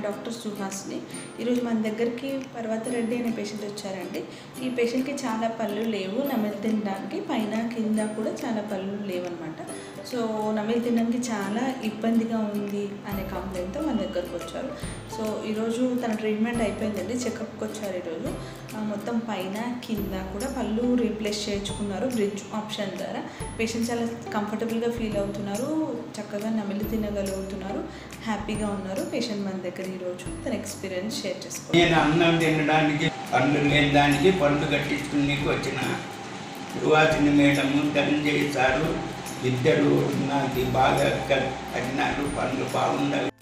doctor Suhasini ఈరోజు మన దగ్గరికి పర్వత రెడ్డి అనే పేషెంట్ వచ్చారండి ఈ పేషెంట్కి చాలా పళ్ళు లేవు నమిలి తినడానికి పైన కింద కూడా చాలా పళ్ళు లేవన్నమాట సో నమిలి తినడానికి చాలా ఇబ్బందిగా ఉంది అనే కంప్లైంట్తో మన దగ్గరకు వచ్చారు సో ఈరోజు తన ట్రీట్మెంట్ అయిపోయిందండి చెకప్కి వచ్చారు ఈరోజు ఆ, మొత్తం పైన కింద కూడా పళ్ళు రీప్లేస్ చేయించుకున్నారు బ్రిడ్జ్ ఆప్షన్ ద్వారా పేషెంట్ చాలా కంఫర్టబుల్గా ఫీల్ అవుతున్నారు చక్కగా నమిలి తినగలుగుతున్నారు హ్యాపీగా ఉన్నారు పేషెంట్ మన దగ్గర ఈరోజు తన ఎక్స్పీరియన్స్ షేర్ చేసుకోవాలి నేను అన్నం తినడానికి పండ్లు లేని దానికి పండ్లు కట్టించుకునేకి వచ్చిన సువాసిని మేడము ధనంజయ్ సారు ఇద్దరు నాకు బాగా కట్టినారు పండ్లు బాగుండాలి